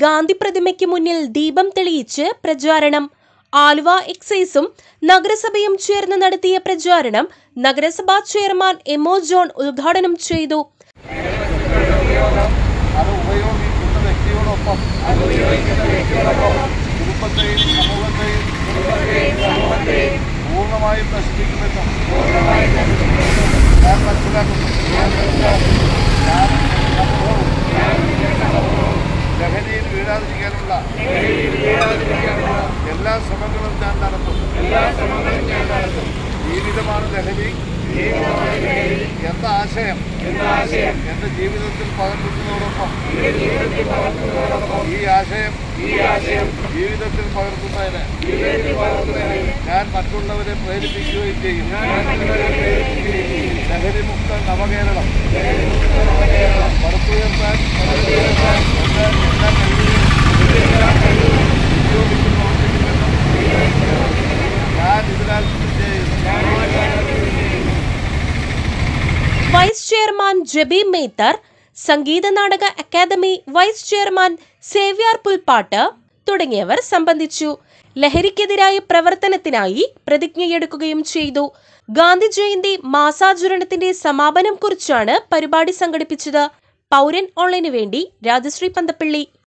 ഗാന്ധി പ്രതിമയ്ക്ക് മുന്നിൽ ദീപം തെളിയിച്ച് പ്രചാരണം ആലുവ എക്സൈസും നഗരസഭയും ചേർന്ന് നടത്തിയ പ്രചാരണം നഗരസഭാ ചെയർമാൻ എമോ ജോൺ ഉദ്ഘാടനം ചെയ്തു അത് ഉപയോഗിക്കുന്ന വ്യക്തിയോടൊപ്പം കുടുംബത്തെയും സമൂഹത്തെയും പൂർണ്ണമായും നശിപ്പിക്കുമെന്നും ഞാൻ മനസ്സിലാക്കുന്നു ഞാൻ സമൂഹവും ലഹരിയിൽ വീഴാതിരിക്കാനുള്ള എല്ലാ ശ്രമങ്ങളും ഞാൻ നടത്തും ജീവിതമാണ് ലഹരി എന്ന ആശയം എന്റെ ജീവിതത്തിൽ പകർത്തുന്നതോടൊപ്പം ഈ ആശയം ജീവിതത്തിൽ പകർത്തുന്നതിന് ഞാൻ മറ്റുള്ളവരെ പ്രേരിപ്പിക്കുകയും ചെയ്യും ലഹരിമുക്ത നവകേരളം പടുത്തുയർത്താൻ എന്ന് എല്ലാ കഴിവുകളും ഉപയോഗിച്ച് പ്രവർത്തിക്കുമെന്നും ഞാൻ ഇതിനാൽ ചെയ്യുന്നു vice chairman Jabi Methar Sangeetha Nataka Akademi vice chairman Xavier Pulppattu തുടങ്ങിയവർ സംബന്ധിച്ചു ലഹരിക്കെതിരായ പ്രവർത്തനത്തിനായി പ്രതിജ്ഞയെടുക്കുകയും ചെയ്തു ഗാന്ധി ജയന്തി മാസാചരണത്തിന്റെ സമാപനം കുറിച്ചാണ് പരിപാടി സംഘടിപ്പിച്ചത് പൗരൻ ഓൺലൈനു വേണ്ടി രാജശ്രീ പന്തപ്പള്ളി